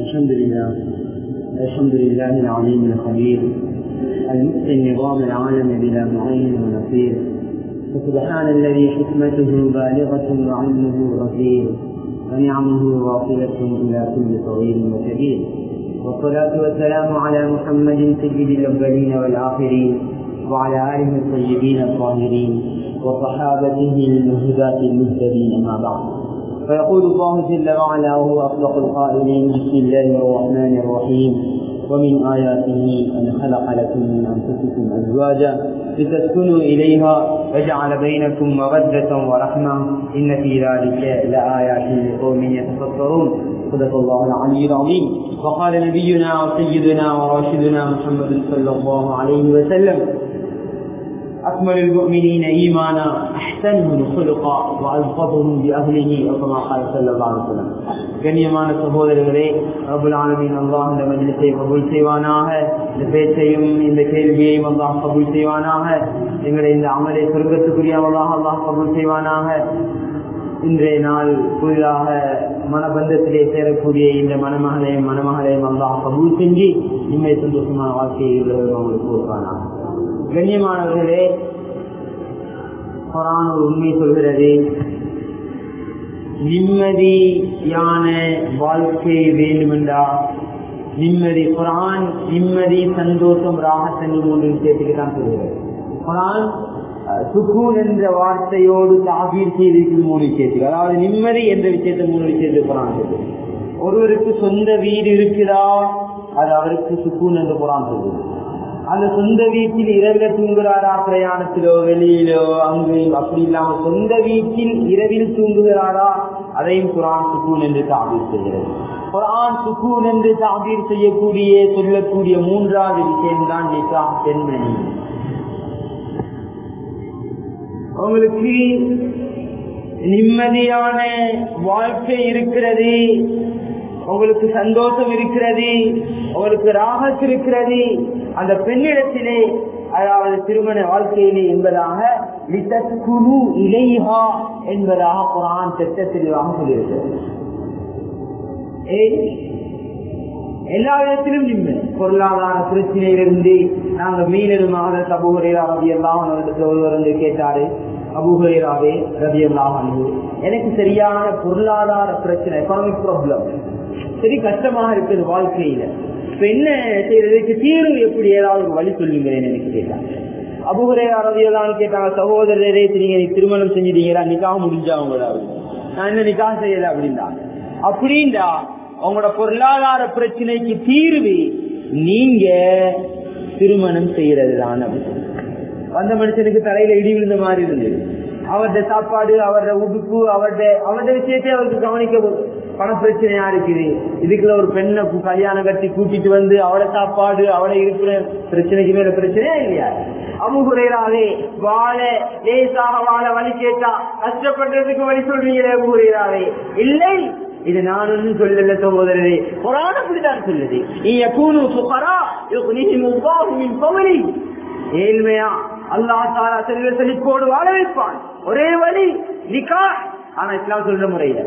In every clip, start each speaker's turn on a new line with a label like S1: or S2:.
S1: الحمد لله الحمد لله العليم الخبير المؤتي النظام العالم بلا معين ونصير فسبحان الذي حكمته بالغة وعلمه غفير ونعمه واصلة إلى كل صغير وكبير والصلاة والسلام على محمد سيد الأولين والآخرين وعلى آله الطيبين الطاهرين وصحابته المهداة المهتدين ما بعد فيقول الله جل وعلا وهو أصدق القائلين بسم الله الرحمن الرحيم ومن آياته أن خلق لكم من أنفسكم أزواجا لتسكنوا إليها وجعل بينكم مودة ورحمة إن في ذلك لآيات لقوم يتفكرون صدق الله العلي العظيم وقال نبينا وسيدنا وراشدنا محمد صلى الله عليه وسلم أكمل المؤمنين إيمانا أحسنهم خلقا وألطفهم بأهله وكما قال صلى الله عليه وسلم கண்ணியமான சகோதரர்களே அபுல் ஆலமின் அல்லாஹ் இந்த மஜிலத்தை கபூல் செய்வானாக இந்த பேச்சையும் இந்த கேள்வியையும் அல்லாஹ் கபூல் செய்வானாக எங்களுடைய இந்த அமலை சொர்க்கத்துக்குரிய அல்லாஹ் அல்லாஹ் கபூல் செய்வானாக இன்றைய நாள் புதிதாக மனபந்தத்திலே சேரக்கூடிய இந்த மணமகளையும் மணமகளையும் அல்லாஹ் கபூல் செஞ்சு நிம்மதி சந்தோஷமான வாழ்க்கையை அவங்களுக்கு கொடுப்பானாக கண்ணியமானவர்களே குரான் ஒரு உண்மை சொல்கிறது நிம்மதியான வாழ்க்கை வேண்டுமென்றா நிம்மதி குரான் நிம்மதி சந்தோஷம் ராகத்தன்மை மூன்று விஷயத்துக்கு தான் சொல்கிறது குரான் சுக்கூன் என்ற வார்த்தையோடு தாகீர் செய்திருக்கும் மூணு விஷயத்துக்கு அதாவது நிம்மதி என்ற விஷயத்தை மூணு விஷயத்துக்கு குரான் சொல்லுது ஒருவருக்கு சொந்த வீடு இருக்குதா அது அவருக்கு சுக்கூன் என்று குரான் சொல்லுது அந்த சொந்த வீட்டில் இரவில் தூங்குகிறாரா பிரயாணத்திலோ வெளியிலோ அங்கு அப்படி இல்லாம சொந்த வீட்டில் இரவில் தூங்குகிறாரா அதையும் குரான் சுக்கூன் என்று தாபீர் செய்கிறது குரான் சுக்கூன் என்று தாபீர் செய்யக்கூடிய சொல்லக்கூடிய மூன்றாவது விஷயம்தான் நிகா பெண்மணி உங்களுக்கு நிம்மதியான வாழ்க்கை இருக்கிறது உங்களுக்கு சந்தோஷம் இருக்கிறது உங்களுக்கு ராகத் இருக்கிறது அந்த பெண்ணிடத்திலே அதாவது திருமண வாழ்க்கையிலே என்பதாக இலைஹா என்பதாக குரான் திட்ட தெளிவாக சொல்லியிருக்கிறது எல்லா விதத்திலும் நிம்மதி பொருளாதார பிரச்சனையிலிருந்து நாங்க மீனருமாக சபூகரையா ரவி எல்லாம் ஒருவர் வந்து கேட்டாரு அபுஹரேராவே ரவி எல்லாம் எனக்கு சரியான பொருளாதார பிரச்சனை எக்கனாமிக் ப்ராப்ளம் சரி கஷ்டமாக இருக்குது வாழ்க்கையில இப்ப என்ன செய்யறதுக்கு தீர்வு எப்படி ஏதாவது வழி சொல்லுங்களேன் எனக்கு கேட்டாங்க அபுகுரே அரபியெல்லாம் கேட்டாங்க சகோதரரே நீங்க திருமணம் செஞ்சிட்டீங்களா நிக்காக முடிஞ்சா உங்களோட நான் என்ன நிக்காக செய்யல அப்படின்றாங்க அப்படின்டா உங்களோட பொருளாதார பிரச்சனைக்கு தீர்வு நீங்க திருமணம் செய்யறது தான் வந்த மனுஷனுக்கு தலையில இடி விழுந்த மாதிரி இருந்தது அவருடைய சாப்பாடு அவருடைய உடுப்பு அவருடைய அவருடைய விஷயத்தை அவருக்கு கவனிக்க பண பிரச்சனையா இருக்குது இதுக்குள்ள ஒரு பெண்ணை கல்யாணம் கட்டி கூட்டிட்டு வந்து அவளை சாப்பாடு அவளை இருக்கிற பிரச்சனைக்கு மேல பிரச்சனையா இல்லையா அமுகுறையராவே வாழ லேசாக வாழ வழி கேட்டா கஷ்டப்படுறதுக்கு வழி சொல்றீங்களே அமுகுறையராவே இல்லை இது நான் ஒன்றும் சொல்லல சகோதரரே குரான் அப்படித்தான் சொல்லுது நீங்க கூணு சுகரா பவனி ஏழ்மையா அல்லா தாரா செல்வ செழிப்போடு வாழ வைப்பான் ஒரே வழி நிக்கா ஆனா இஸ்லாம் சொல்ற முறையில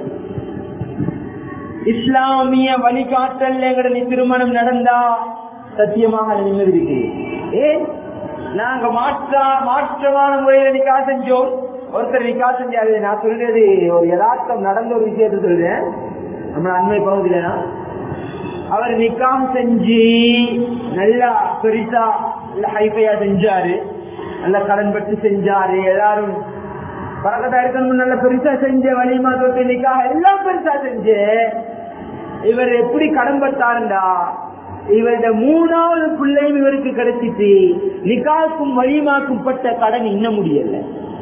S1: இஸ்லாமிய வழிகாட்டல் எங்கட திருமணம் நடந்தா சத்தியமாக நிம்மதி இருக்கு ஏன் நாங்க மாற்றா மாற்றமான முறையில நிக்கா செஞ்சோம் ஒருத்தர் நிக்கா செஞ்சாரு நான் சொல்றது ஒரு யதார்த்தம் நடந்த ஒரு விஷயத்த சொல்றேன் நம்ம அண்மை பகுதியில அவர் நிக்காம் செஞ்சு நல்லா பெருசா ஹைஃபையா செஞ்சாரு நல்ல கடன் பட்டு செஞ்சாரு எல்லாரும் பறக்கத்தா இருக்கணும் நல்ல பெருசா செஞ்ச வலிமா தொட்டு நிக்காக எல்லாம் பெருசா செஞ்சு இவர் எப்படி கடன் பட்டாருண்டா இவருடைய மூணாவது பிள்ளையும் இவருக்கு கிடைச்சிட்டு நிக்காக்கும் வலிமாக்கும் பட்ட கடன் இன்ன முடியல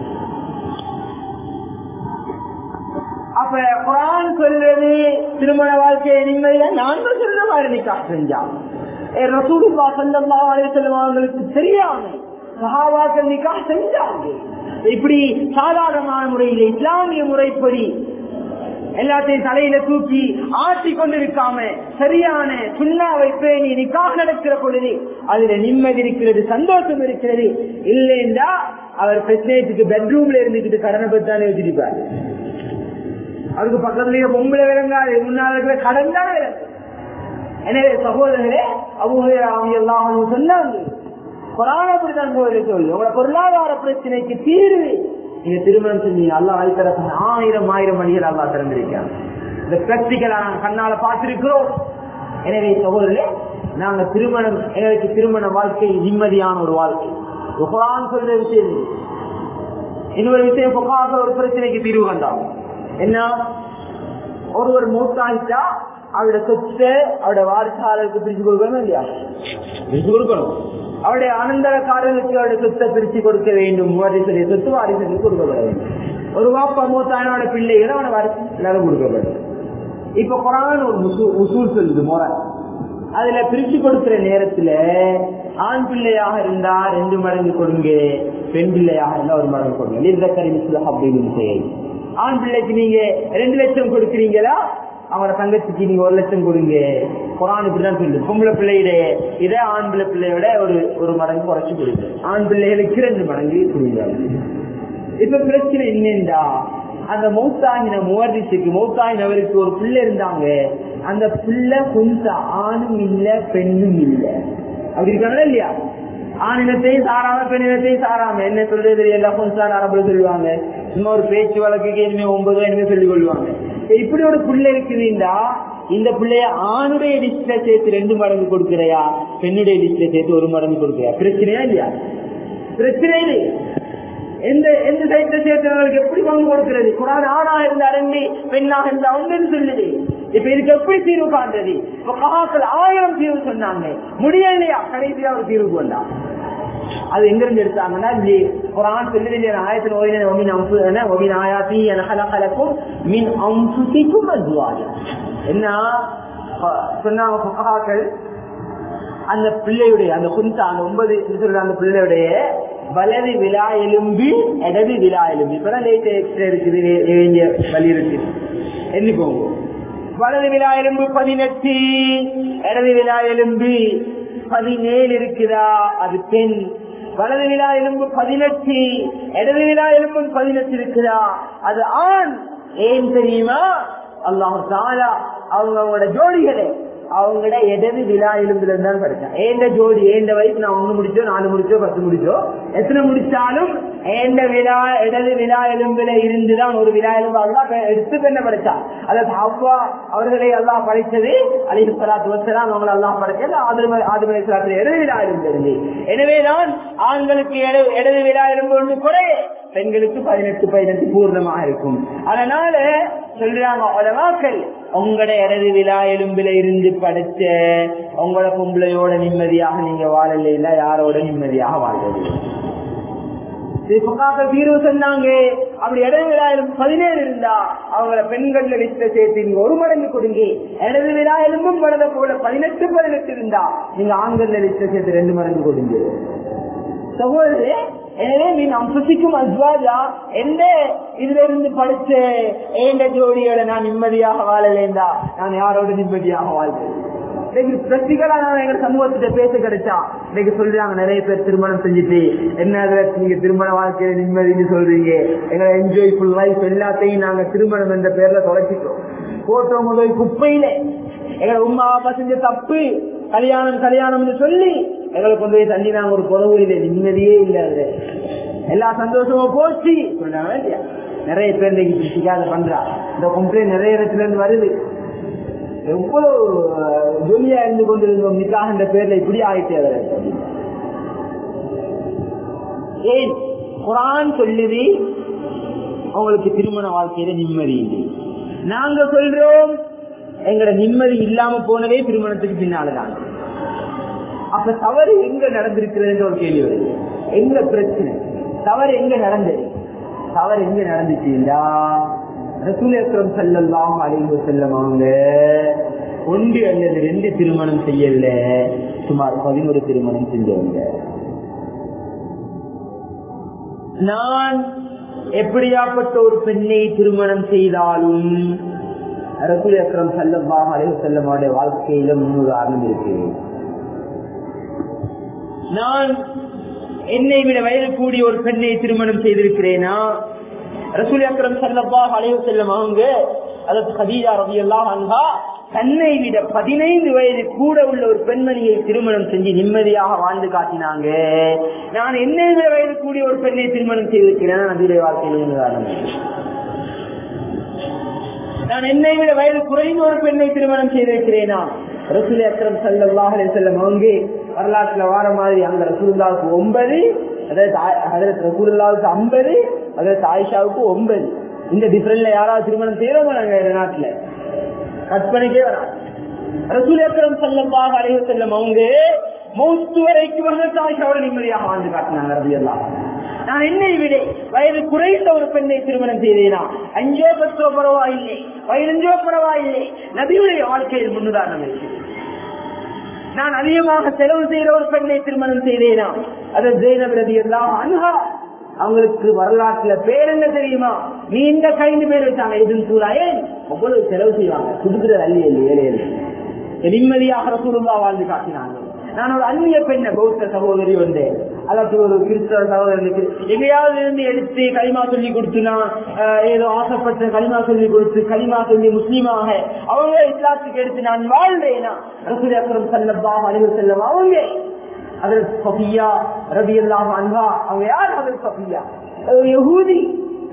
S1: அப்ப குரான் சொல்றது திருமண வாழ்க்கையை நிம்மதியில நாங்க சொல்ற மாதிரி நிக்கா செஞ்சான் ரசூலுல்லா சல்லல்லாஹு அலைஹி வஸல்லம் அவங்களுக்கு தெரியாம சஹாபாக்கள் நிக்கா செஞ்சாங்க இப்படி சாதாரணமான முறையில் இஸ்லாமிய முறைப்படி எல்லாத்தையும் தலையில தூக்கி ஆட்டி கொண்டிருக்காம சரியான சுண்ணாவை பேணி நிக்காக நடக்கிற பொழுது அதுல நிம்மதி இருக்கிறது சந்தோஷம் இருக்கிறது இல்லைன்றா அவர் பிரச்சனைக்கு பெட்ரூம்ல இருந்துக்கிட்டு கடனை பத்தி தானே வச்சிருப்பாரு அதுக்கு பக்கத்துலயே பொம்பளை விளங்காது முன்னாள் இருக்கிற கடன் தான் விளங்கும் எனவே சகோதரர்களே அபுஹராமி எல்லாம் சொன்னாங்க குரான அப்படித்தான் சகோதரி சொல்லு உங்களோட பொருளாதார பிரச்சனைக்கு தீர்வு நீங்க திருமணம் செஞ்சீங்க அல்லா ஆயிரத்தி ஆயிரம் ஆயிரம் மணிகள் அல்லா திறந்திருக்காங்க இந்த பிராக்டிக்கலா நாங்க கண்ணால பார்த்திருக்கிறோம் எனவே சகோதரர்களே நாங்க திருமணம் எங்களுக்கு திருமண வாழ்க்கை நிம்மதியான ஒரு வாழ்க்கை குரான் சொல்ற விஷயம் இது. இன்னொரு விஷயம் பொக்காக ஒரு பிரச்சனைக்கு தீர்வு கண்டாங்க என்ன ஒருவர் மூத்தாயிட்டா அவரோட சொத்தை அவரோட வாரிசாளருக்கு பிரிச்சு கொடுக்கணும் இல்லையா பிரிச்சு கொடுக்கணும் அவருடைய அனந்தரக்காரர்களுக்கு அவருடைய சொத்தை பிரிச்சு கொடுக்க வேண்டும் வாரிசு சொத்து வாரிசுக்கு கொடுக்கப்பட வேண்டும் ஒரு வாப்பா மூத்தானோட பிள்ளைகளை அவனை வாரிசு எல்லாரும் கொடுக்கப்படும் இப்ப குரான் ஒரு முசூ- உசூல் சொல்லுது முறை அதுல பிரிச்சு கொடுக்கிற நேரத்துல ஆண் பிள்ளையாக இருந்தா ரெண்டு மடங்கு கொடுங்க பெண் பிள்ளையாக இருந்தா ஒரு மடங்கு கொடுங்க லிர்தக்கரி மிஸ்ல அப்படின்னு செய்யுங்க ஆண் பிள்ளைக்கு நீங்க ரெண்டு லட்சம் கொடுக்குறீங்களா அவன தங்கச்சிக்கு நீங்க ஒரு லட்சம் கொடுங்க குரான் இப்படிதான் சொல்லுது பொம்பளை பிள்ளையிட இதே ஆண் பிள்ளை பிள்ளையோட ஒரு ஒரு மடங்கு குறைச்சு கொடுங்க ஆண் பிள்ளைகளுக்கு ரெண்டு மடங்கு கொடுங்க இப்ப பிரச்சனை என்னண்டா அந்த மௌத்தாகின முவர்ரிசுக்கு மௌத்தாகினவருக்கு ஒரு பிள்ளை இருந்தாங்க அந்த பிள்ளை கொஞ்சம் ஆணும் இல்ல பெண்ணும் இல்ல அப்படி இருக்காங்களா இல்லையா ஆணினத்தையும் சாராம பெண்ணினத்தையும் சாராம என்ன சொல்றது தெரியல கொஞ்சம் அரபு சொல்லுவாங்க சும்மா ஒரு பேச்சு வழக்குக்கு இனிமே ஒன்பதோ இனிமே சொல்லிக் கொள்வாங்க இப்படி ஒரு பிள்ளை இருக்குதுண்டா இந்த பிள்ளைய ஆணுடைய லிஸ்ட்ல சேர்த்து ரெண்டு மடங்கு கொடுக்கிறையா பெண்ணுடைய லிஸ்ட்ல சேர்த்து ஒரு மடங்கு கொடுக்கிறையா பிரச்சனையா இல்லையா பிரச்சனை இல்லை எந்த எந்த சைட்ல சேர்த்தவர்களுக்கு எப்படி பங்கு கொடுக்கிறது குரான் ஆணா இருந்த அரண்டி பெண்ணாக இருந்த ஒன்றுன்னு சொல்லுது இப்ப இதுக்கு எப்படி தீர்வு காண்றது இப்ப கஹாக்கள் ஆயிரம் தீர்வு சொன்னாங்க முடியலையா கடைசியா ஒரு தீர்வு கொண்டா அது எங்க இருந்து எடுத்தாங்கன்னா இப்படி குரான் சொல்லுது இல்லையா ஆயத்தில் ஓவின ஒமின் அம்சு என்ன ஒமின் ஆயாத்தி என கலக்கலக்கும் மின் அம்சுசிக்கும் அத்வாஜா என்ன அஹ் சொன்னாங்க ஃபுகஹாக்கள் அந்த பிள்ளையுடைய அந்த குந்தா அந்த ஒன்பது சொல்ற அந்த பிள்ளையுடைய வலது விழா எலும்பு இடது விழா எலும்பு இப்பதான் லேட் எக்ஸ்ட்ரா இருக்குது வே- வேண்டிய வலி இருக்கு எண்ணிக்கோங்க வலது விழா எலும்பு பதினெட்டு இடது விழா எலும்பு பதினேழு இருக்குதா அது பெண் வலது விழா எலும்பு பதினெட்டு இடது விழா எலும்பு பதினெட்டு இருக்குதா அது ஆண் ஏன் தெரியுமா அல்லாஹ் தாலா அவங்க அவங்களோட ஜோடிகளே அவங்களோட இடது விழா எலும்புல இருந்தாலும் படிச்சேன் ஏண்ட ஜோடி ஏண்ட வயசு நான் ஒண்ணு முடிச்சோ நாலு முடிச்சோ பத்து முடிச்சோ எத்தனை முடிச்சாலும் ஏண்ட விழா இடது விழா எலும்புல இருந்துதான் ஒரு விழா எலும்பு அல்லாஹ் எடுத்து பெண்ண படைச்சா அதாவது அவ்வா அவர்களை எல்லாம் படைத்தது அலிஹு சலாத்து வசலாம் அவங்களை எல்லாம் படைச்சது ஆதிமலை ஆதிமலை சலாத்துல இடது விழா எலும்பு இருந்து எனவேதான் ஆண்களுக்கு இடது இடது விழா எலும்பு ஒன்று குறை பெண்களுக்கு பதினெட்டு பதினெட்டு பூர்ணமாக இருக்கும் அதனால சொல்றாங்க உலமாக்கள் உங்களோட இடது விழா எலும்பில இருந்து படைச்ச உங்களோட பொம்பளையோட நிம்மதியாக நீங்க வாழல இல்ல யாரோட நிம்மதியாக வாழ்றது தீர்வு சொன்னாங்க அப்படி இடது விழா எலும்பு பதினேழு இருந்தா அவங்கள பெண்கள்ல லிஸ்ட சேர்த்து நீங்க ஒரு மடங்கு கொடுங்க இடது விழா எலும்பும் படத போல பதினெட்டு பதினெட்டு இருந்தா நீங்க ஆண்கள்ல லிஸ்ட சேர்த்து ரெண்டு மடங்கு கொடுங்க சகோதரே எனவே மீன் அம்பசிக்கும் அஸ்வாஜா எந்த இதுல இருந்து படிச்ச ஏண்ட ஜோடியோட நான் நிம்மதியாக வாழலேண்டா நான் யாரோட நிம்மதியாக வாழ்றேன் இன்னைக்கு பிரக்டிகலா நான் எங்க சமூகத்திட்ட பேச கிடைச்சா இன்னைக்கு சொல்றாங்க நிறைய பேர் திருமணம் செஞ்சுட்டு என்ன இதுல நீங்க திருமண வாழ்க்கையில நிம்மதின்னு சொல்றீங்க எங்களை என்ஜாய் ஃபுல் லைஃப் எல்லாத்தையும் நாங்க திருமணம் என்ற பேர்ல தொலைச்சிட்டோம் போட்டோ முதல் குப்பையில எங்களை உமா அப்பா செஞ்ச தப்பு கல்யாணம் கல்யாணம்னு சொல்லி எங்களை கொண்டு போய் தண்ணி நாங்க ஒரு குறவு இல்லை நிம்மதியே இல்லை அதுல எல்லா சந்தோஷமும் போச்சு சொல்றாங்க இல்லையா நிறைய பேர் இன்னைக்கு பிடிச்சிக்காத பண்றா இந்த கம்ப்ளைண்ட் நிறைய இடத்துல இருந்து வருது எவ்வளவு அஹ், ஜொலியா இருந்து கொண்டிருந்தோம் நிக்காக என்ற பேர்ல இப்படி ஆயிட்டே வருது அப்படின்னு. ஏன் குரான் சொல்லுது அவங்களுக்கு திருமண வாழ்க்கையில நிம்மதி இல்லை நாங்க சொல்றோம் எங்கட நிம்மதி இல்லாம போனதே திருமணத்துக்கு பின்னாலதான் அப்ப தவறு எங்க நடந்திருக்கிறது ஒரு கேள்வி வருது எங்க பிரச்சனை தவறு எங்க நடந்தது தவறு எங்க நடந்துச்சுண்டா ரசூல் அக்ரம் செல்லலாம் அழிவு செல்லம் அவங்க ஒன்று அல்லது ரெண்டு திருமணம் செய்யல சுமார் பதினோரு திருமணம் செஞ்சவங்க நான் எப்படியாப்பட்ட ஒரு பெண்ணை திருமணம் செய்தாலும் ரசூல் அக்ரம் செல்லமாக அழிவு செல்லமாவுடைய வாழ்க்கையில முன்னுதாரணம் இருக்கு நான் என்னை விட வயது கூடிய ஒரு பெண்ணை திருமணம் செய்திருக்கிறேனா ரசூல் அக்ரம் சல்லல்லாஹு அலைஹி வஸல்லம் அவங்க அதற்கு கதீஜா ரவி எல்லாம் அன்ஹா தன்னை விட பதினைந்து வயது கூட உள்ள ஒரு பெண்மணியை திருமணம் செஞ்சு நிம்மதியாக வாழ்ந்து காட்டினாங்க நான் என்னை விட வயது கூடிய ஒரு பெண்ணை திருமணம் செய்திருக்கிறேன் நபியுடைய வாழ்க்கையில் உதாரணம் நான் என்னை விட வயது குறைந்த ஒரு பெண்ணை திருமணம் செய்திருக்கிறேனா ரசூல் அக்ரம் சல்லாஹ் செல்லம் அவங்க வரலாற்றுல வார மாதிரி அந்த ரசூல்லாவுக்கு ஒன்பது அதாவது ரசூல்லாவுக்கு ஐம்பது அதாவது ஆயிஷாவுக்கு ஒன்பது இந்த டிஃபரெண்ட்ல யாராவது திருமணம் செய்யறோம் நாங்க நாட்டுல கற்பனைக்கே வராது ரசூல் அக்ரம் சல்லாஹ் அலைஹி செல்லம் அவங்க மௌத்து வரைக்கும் ஆயிஷாவோட நிம்மதியாக வாழ்ந்து காட்டினாங்க ரபி எல்லாம் நான் என்னை விட வயது குறைந்த ஒரு பெண்ணை திருமணம் செய்தேனா அஞ்சோ பத்தோ பரவாயில்லை பதினஞ்சோ பரவாயில்லை நபியுடைய வாழ்க்கையில் முன்னுதாரணம் இருக்கு நான் அதிகமாக செலவு செய்கிற ஒரு பெண்ணை திருமணம் செய்தேனா அது ஜெயினப் ரதி எல்லாம் அன்ஹா அவங்களுக்கு வரலாற்றுல பேர் என்ன தெரியுமா நீ இந்த கைந்து பேர் வச்சாங்க எதுன்னு சூழாயே அவ்வளவு செலவு செய்வாங்க குடுக்கிற அள்ளி இல்லை ஏழை நிம்மதியாக ரசூலுல்லா வாழ்ந்து காட்டினாங்க நான் ஒரு அந்நிய பெண்ணை பௌத்த சகோதரி வந்தேன் அல்லது ஒரு கிறிஸ்தவ சகோதரனுக்கு எங்கேயாவது இருந்து எடுத்து களிமா சொல்லி கொடுத்துனா ஏதோ ஆசைப்பட்ட களிமா சொல்லி கொடுத்து களிமா சொல்லி முஸ்லீமாக அவங்க இஸ்லாத்துக்கு எடுத்து நான் வாழ்றேனா ரசூல் அக்கரம் செல்லப்பா அழிவு செல்லம் அவங்க அதில் சஃபியா ரபி அல்லாஹ் அன்ஹா அவங்க யார் அதில் சஃபியா யஹூதி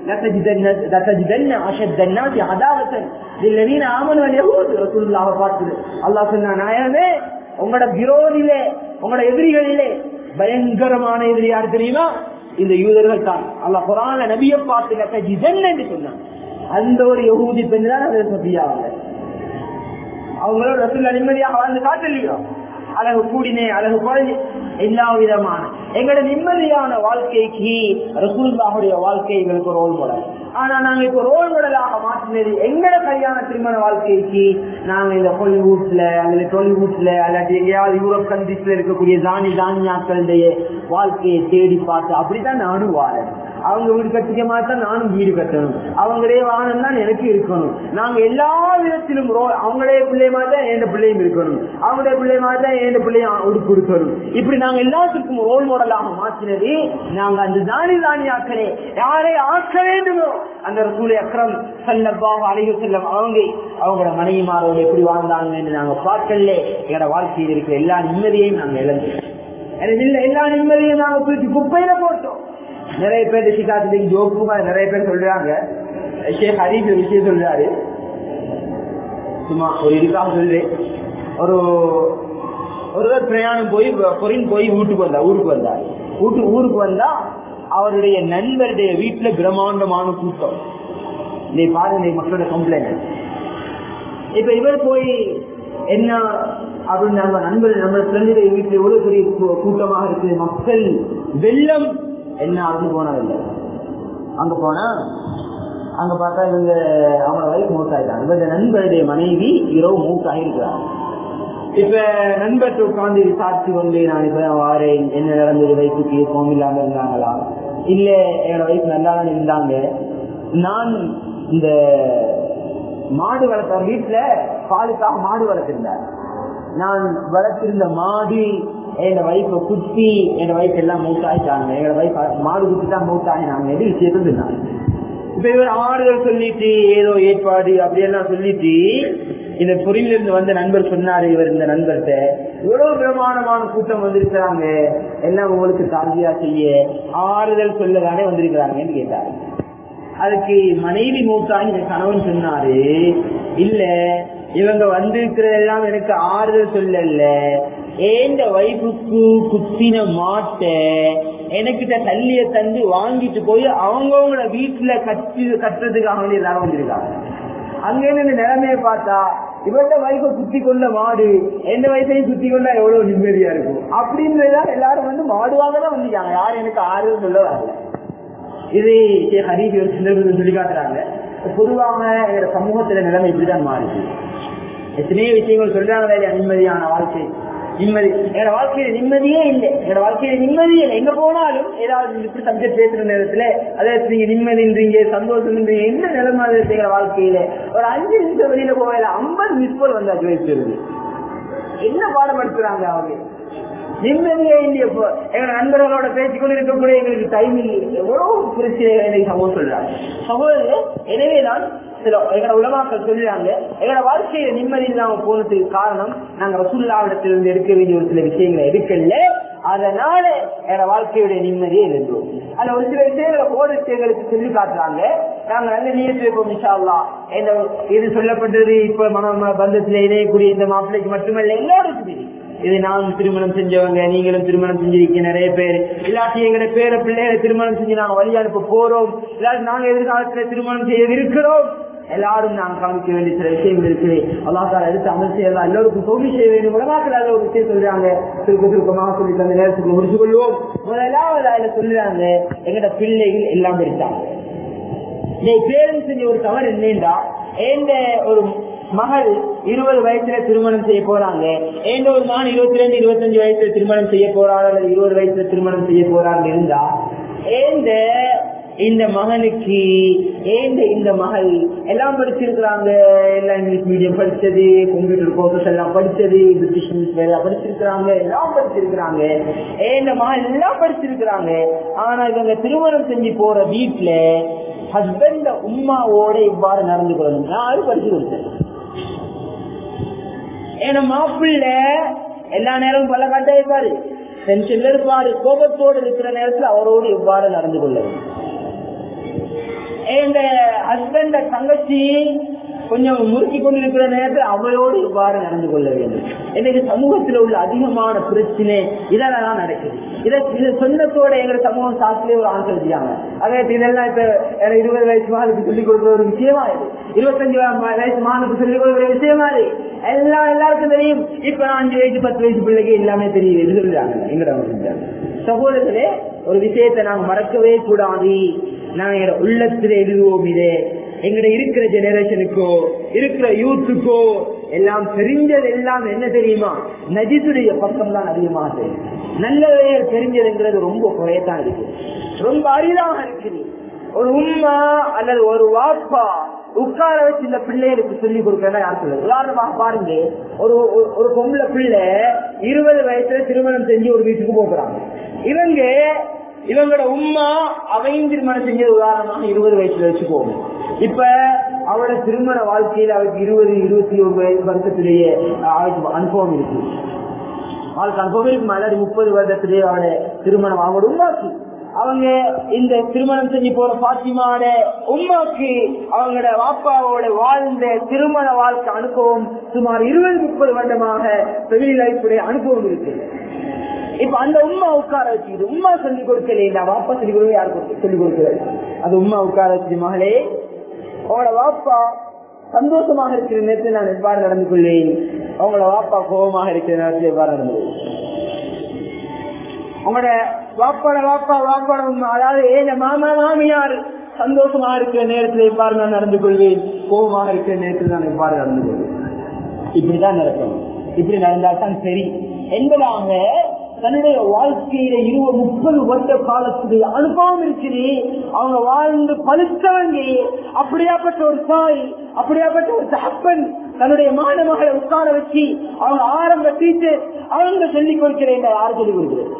S1: لتجدن اشد الناس عداوه للذين امنوا اليهود رسول الله பார்த்து அல்லாஹ் சொன்னா நாயகமே உங்களோட விரோதிலே உங்களோட எதிரிகளிலே பயங்கரமான எதிரி யார் தெரியுமா இந்த யூதர்கள் தான் அல்ல குரான நபிய பார்த்து ஜிதன் என்று சொன்னான் அந்த ஒரு யகூதி பெண் தான் அது சபியாவாங்க அவங்களோட ரசூல்ல நிம்மதியாக வாழ்ந்து காட்டலையோ அழகு கூடினே அழகு குறைஞ்சு எல்லா விதமான எங்களோட நிம்மதியான வாழ்க்கைக்கு ரசூல்லாவுடைய வாழ்க்கை எங்களுக்கு ரோல் மாடல் ஆனா நாங்க இப்ப ரோல் மாடலாக மாற்றினது எங்களோட கல்யாண திருமண வாழ்க்கைக்கு நாங்க இந்த ஹாலிவுட்ல அல்லது டொலிவுட்ல அல்லாட்டி எங்கேயாவது யூரோப் கண்ட்ரிஸ்ல இருக்கக்கூடிய தானி தானியாக்களுடைய வாழ்க்கையை தேடி பார்த்து அப்படித்தான் நானும் வாழேன் அவங்க வீடு கட்டிக்க மாட்டேன் நானும் வீடு கட்டணும் அவங்களே வாகனம் தான் எனக்கு இருக்கணும் நாங்க எல்லா விதத்திலும் ரோ அவங்களே பிள்ளை மாட்டா என் பிள்ளையும் இருக்கணும் அவங்களுடைய பிள்ளை மாட்டா என் பிள்ளையும் உடுப்பு கொடுக்கணும் இப்படி நாங்க எல்லாத்துக்கும் ரோல் மாடலாக மாற்றினது நாங்க அந்த தானி தானியாக்களே யாரை ஆக்க வேண்டுமோ அந்த ரசூலை அக்ரம் செல்லப்பாக அழகு செல்லம் அவங்க அவங்களோட மனைவிமாரோட எப்படி வாழ்ந்தாங்கன்னு நாங்க பார்க்கல எங்களோட வாழ்க்கையில் இருக்கிற எல்லா நிம்மதியையும் நாங்க இழந்தோம் இல்ல எல்லா நிம்மதியும் நாங்க தூக்கி குப்பையில போட்டோம் நிறைய பேர் சிகாத்துக்கு ஜோக்குமா நிறைய பேர் சொல்றாங்க ஷேக் ஹரீப் ஒரு விஷயம் சொல்றாரு சும்மா ஒரு இதுக்காக சொல்றேன் ஒரு ஒருவர் பிரயாணம் போய் பொறின் போய் வீட்டுக்கு வந்தா ஊருக்கு வந்தார் வீட்டு ஊருக்கு வந்தா அவருடைய நண்பருடைய வீட்டுல பிரம்மாண்டமான கூட்டம் நீ பாருங்க மக்களோட கம்ப்ளைண்ட் இப்ப இவர் போய் என்ன அப்படின்னு நம்ம நண்பர் நம்ம ஃப்ரெண்டுடைய வீட்டுல எவ்வளவு பெரிய கூட்டமாக இருக்கு மக்கள் வெள்ளம் என்ன ஆகுது போனதில்லை அங்க போனா அங்க பார்த்தா இவங்க அவங்களோட வயசு மூத்தாயிட்டாங்க இவங்க நண்பருடைய மனைவி இரவு மூத்தாயிருக்கிறாங்க இப்ப நண்பர்கிட்ட உட்கார்ந்து விசாரிச்சு கொண்டு நான் இப்ப வாரேன் என்ன நடந்தது வயசுக்கு கோம் இல்லாம இருந்தாங்களா இல்ல என்னோட வயசு நல்லா தான் இருந்தாங்க நான் இந்த மாடு வளர்த்த வீட்டுல பாலுக்காக மாடு வளர்த்திருந்தார் நான் வளர்த்திருந்த மாடு எங்க வைஃப குத்தி எங்க வைஃப் எல்லாம் மூத்தாயிட்டாங்க எங்க வைஃப் மாடு குத்தி தான் மூத்தாயினாங்க எது விஷயத்துல இருந்தாங்க இப்ப இவர் ஆறுதல் சொல்லிட்டு ஏதோ ஏற்பாடு அப்படியெல்லாம் சொல்லிட்டு இந்த பொறியில இருந்து வந்த நண்பர் சொன்னாரு இவர் இந்த நண்பர்கிட்ட இவ்வளவு பிரமாணமான கூட்டம் வந்திருக்கிறாங்க எல்லாம் உங்களுக்கு சாந்தியா செய்ய ஆறுதல் சொல்லதானே வந்திருக்கிறாங்கன்னு கேட்டாரு அதுக்கு மனைவி மூத்தான்னு இந்த கணவன் சொன்னாரு இல்ல இவங்க வந்திருக்கிறதெல்லாம் எனக்கு ஆறுதல் சொல்லல ஏந்த வைப்புக்கு குத்தின மாட்டை எனக்கிட்ட தள்ளிய தந்து வாங்கிட்டு போய் அவங்கவுங்கள வீட்டுல கட்டி கட்டுறதுக்காக வேண்டி எல்லாரும் வந்திருக்காங்க அங்க இந்த நிலைமைய பார்த்தா இவங்க வயசை சுத்தி கொண்ட மாடு எந்த வயசையும் சுத்தி கொண்டா எவ்வளவு நிம்மதியா இருக்கும் அப்படின்றதா எல்லாரும் வந்து மாடுவாங்க தான் வந்திருக்காங்க யாரும் எனக்கு ஆறுதல் சொல்ல வரல இது ஹரீப் சொல்லி காட்டுறாங்க பொதுவாக எங்க சமூகத்துல நிலைமை இப்படிதான் மாறுது எத்தனையோ விஷயங்கள் சொல்றாங்க நிம்மதியான வாழ்க்கை நிம்மதி என்னோட வாழ்க்கையில நிம்மதியே இல்லை என்னோட வாழ்க்கையில நிம்மதியே இல்லை எங்க போனாலும் ஏதாவது இப்படி சப்ஜெக்ட் பேசுற நேரத்துல அதாவது நீங்க நிம்மதின்றீங்க சந்தோஷம் என்ன நிலைமை எங்க வாழ்க்கையில ஒரு அஞ்சு நிமிஷம் வெளியில போகல ஐம்பது மிஸ்போல் வந்தாச்சு வச்சிருக்கு என்ன பாடப்படுத்துறாங்க அவங்க நிம்மதியே இல்லையே எங்க நண்பர்களோட பேசிக்கொண்டு இருக்கக்கூடிய எங்களுக்கு டைம் இல்லை எவ்வளவு பிரச்சனை எனக்கு சகோதரர் சொல்றாங்க சகோதரர் எனவேதான் இடத்துல எங்கட உலமாக்கள் சொல்லுறாங்க எங்கட வாழ்க்கையில நிம்மதி இல்லாம போனதுக்கு காரணம் நாங்க ரசூல்லாவிடத்திலிருந்து எடுக்க வேண்டிய ஒரு சில விஷயங்களை எடுக்கல அதனால எங்க வாழ்க்கையுடைய நிம்மதியே இருந்தோம் அதுல ஒரு சில விஷயங்களை போட விஷயங்களுக்கு சொல்லி காட்டுறாங்க நாங்க நல்ல நீர் வைப்போம் இன்ஷால்லா இந்த இது சொல்லப்பட்டது இப்ப மன பந்தத்துல இணையக்கூடிய இந்த மாப்பிள்ளைக்கு மட்டுமல்ல எல்லாருக்குமே இது நான் திருமணம் செஞ்சவங்க நீங்களும் திருமணம் செஞ்சிருக்கீங்க நிறைய பேர் இல்லாட்டி எங்களை பேர பிள்ளைகளை திருமணம் செஞ்சு நாங்க வழி அனுப்ப போறோம் இல்லாட்டி நாங்க எதிர்காலத்துல திருமணம் செய்ய இருக்கிறோம் எல்லாரும் நாங்க காமிக்க வேண்டிய சில விஷயங்கள் இருக்குது அல்லாஹால எடுத்து அமல் செய்யலாம் எல்லோருக்கும் தோல்வி செய்ய வேண்டும் உலகாக்கள் ஒரு விஷயம் சொல்றாங்க சுருக்க சுருக்கமாக சொல்லி தந்த நேரத்துக்கு முடிச்சு கொள்வோம் முதலாவது அதுல சொல்றாங்க எங்கட பிள்ளைகள் எல்லாம் இருக்காங்க பேரும் செஞ்ச ஒரு தவறு என்னண்டா எந்த ஒரு மகள் இருபது வயசுல திருமணம் செய்ய போறாங்க எந்த ஒரு மகன் இருபத்தி ரெண்டு இருபத்தஞ்சு வயசுல திருமணம் செய்ய போறாங்க அல்லது இருபது வயசுல திருமணம் செய்ய போறாங்க இருந்தா ஏந்த இந்த மகனுக்கு ஏந்த இந்த மகள் எல்லாம் படிச்சிருக்கிறாங்க எல்லாம் இங்கிலீஷ் மீடியம் படிச்சது கம்ப்யூட்டர் கோர்சஸ் எல்லாம் படிச்சது பிரிட்டிஷ் எல்லாம் படிச்சிருக்கிறாங்க எல்லாம் படிச்சிருக்கிறாங்க ஏந்த மகள் எல்லாம் படிச்சிருக்கிறாங்க ஆனா இவங்க திருமணம் செஞ்சு போற வீட்டுல ஹஸ்பண்ட் உமாவோட இவ்வாறு நடந்து கொள்ளணும் நான் அது படிச்சு கொடுத்தேன் ஏன்னா மாப்பிள்ள எல்லா நேரமும் பல காட்ட இருப்பாரு டென்ஷன்ல இருப்பாரு கோபத்தோடு இருக்கிற நேரத்தில் அவரோடு எவ்வாறு நடந்து கொள்ள வேண்டும் எங்க ஹஸ்பண்ட தங்கச்சி கொஞ்சம் முறுக்கி கொண்டிருக்கிற நேரத்தில் அவளோடு இவ்வாறு நடந்து கொள்ள வேண்டும் இன்னைக்கு சமூகத்தில் உள்ள அதிகமான பிரச்சனை இதெல்லாம் நடக்குது இதை இது சொன்னத்தோட எங்க சமூகம் சாத்திலே ஒரு ஆன்சர் செய்யாங்க அதே இதெல்லாம் இப்ப இருபது வயசு மகளுக்கு சொல்லிக் கொடுக்குற ஒரு விஷயமா இது இருபத்தஞ்சு வயசு மகளுக்கு சொல்லிக் கொடுக்குற விஷயமா இது எல்லாம் எல்லாருக்கும் தெரியும் இப்ப அஞ்சு வயசு பத்து வயசு பிள்ளைக்கு எல்லாமே தெரியுது இது சொல்றாங்க எங்கட சகோதரர்களே ஒரு விஷயத்தை நாங்க மறக்கவே கூடாது நாங்க எங்க உள்ளத்துல எழுதுவோம் இதே எங்கட இருக்கிற ஜெனரேஷனுக்கோ இருக்கிற யூத்துக்கோ எல்லாம் தெரிஞ்சது எல்லாம் என்ன தெரியுமா நஜித்துடைய பக்கம் தான் அதிகமாக தெரியும் நல்லவே தெரிஞ்சதுங்கிறது ரொம்ப குறையத்தான் இருக்கு ரொம்ப அரிதாக இருக்குது ஒரு உம்மா அல்லது ஒரு வாப்பா உட்கார வச்சு இந்த பிள்ளைகளுக்கு சொல்லி கொடுக்கறதா யார் சொல்லுங்க உதாரணமாக பாருங்க ஒரு ஒரு பொம்பளை பிள்ளை இருபது வயசுல திருமணம் செஞ்சு ஒரு வீட்டுக்கு போகிறாங்க இவங்க இவங்களோட உம்மா அவையும் திருமணம் செஞ்சது உதாரணமாக இருபது வயசுல வச்சுக்கோங்க இப்ப அவளோட திருமண வாழ்க்கையில அவருக்கு இருபது இருபத்தி ஒரு வயசு வருஷத்திலேயே அவருக்கு அனுபவம் இருக்கு அவளுக்கு அனுபவம் இருக்கு அல்லது முப்பது வருடத்திலேயே அவளோட திருமணம் அவங்களோட உமாக்கு அவங்க இந்த திருமணம் செஞ்சு போற பாத்திமாவோட உமாக்கு அவங்களோட வாப்பாவோட வாழ்ந்த திருமண வாழ்க்கை அனுபவம் சுமார் இருபது முப்பது வருடமாக பெரிய லைஃபுடைய அனுபவம் இருக்கு இப்ப அந்த உமா உட்கார வச்சுக்கிது உமா சொல்லி கொடுக்கல வாப்பா சொல்லி கொடுக்க யாருக்கு சொல்லி கொடுக்கிறது அந்த உமா உட்கார வச்சு மகளே அவங்களோட வாப்பா சந்தோஷமாக இருக்கிற நேரத்தில் நான் எவ்வாறு நடந்து கொள்வேன் அவங்களோட வாப்பா கோபமாக இருக்கிற நேரத்தில் எவ்வாறு நடந்து கொள்வேன் உங்களோட வாப்பாட வாப்பா வாப்பாட உண்மை அதாவது ஏன் மாமா மாமியார் சந்தோஷமா இருக்கிற நேரத்தில் எவ்வாறு நான் நடந்து கொள்வேன் கோபமாக இருக்கிற நேரத்தில் நான் எவ்வாறு நடந்து கொள்வேன் இப்படிதான் நடக்கணும் இப்படி நடந்தால் தான் சரி என்பதாக தன்னுடைய வாழ்க்கையில இருபது முப்பது வருட காலத்துடைய அனுபவம் இருக்குது அவங்க வாழ்ந்து பழுத்தவங்க அப்படியாப்பட்ட ஒரு தாய் அப்படியாப்பட்ட ஒரு தகப்பன் தன்னுடைய மாணவர்களை உட்கார வச்சு அவங்க ஆரம்ப டீச்சர் அவங்க சொல்லிக் கொடுக்கிறேன் யார் சொல்லிக் கொடுக்கிறது